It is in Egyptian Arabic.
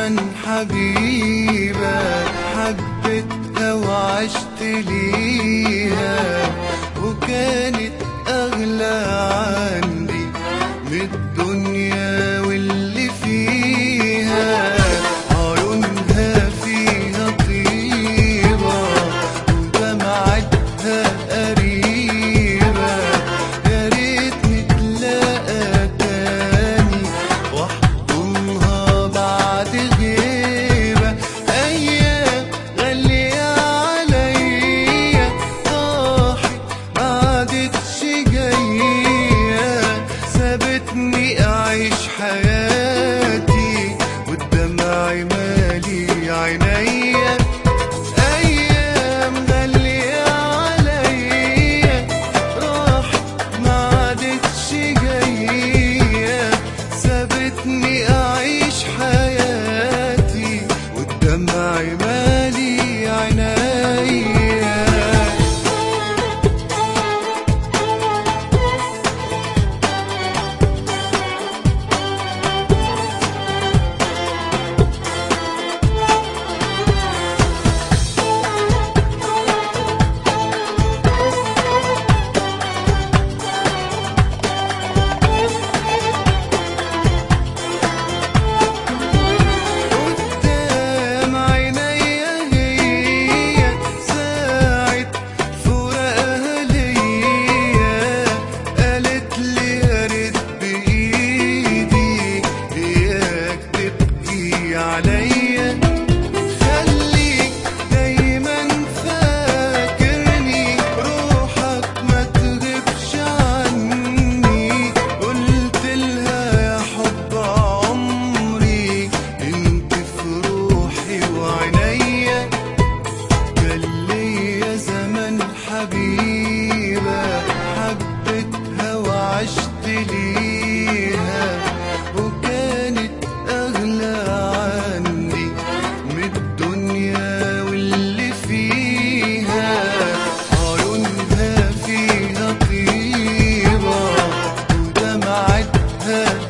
زمن حبيبة حبيتها وعشت ليها وكانت أغلى عندي من الدنيا واللي فيها عيونها فيها طيبة ودمعتها قريبة يا ريت نتلاقى تاني واحضنها بعد غيبة أيام غالية عليا راحت بعدتش جاية سابتني أعيش حياتي والدمع مالي عينيا أيام غالية عليا راحت ما عادتش جاية سابتني أعيش حياتي والدمع مالي عينيا قدام عينيا هي ساعة فراقها ليا قالت لي يا ريت بإيدي إياك تبكي عليا خليك دايما فاكرني روحك ما تغيبش عني قلت لها يا حب عمري انت في روحي وعينيا كان ليا زمن حبيبة حبيتها وعشت ليها وكانت أغلى عني من الدنيا واللي فيها عيونها فيها طيبة ودمعتها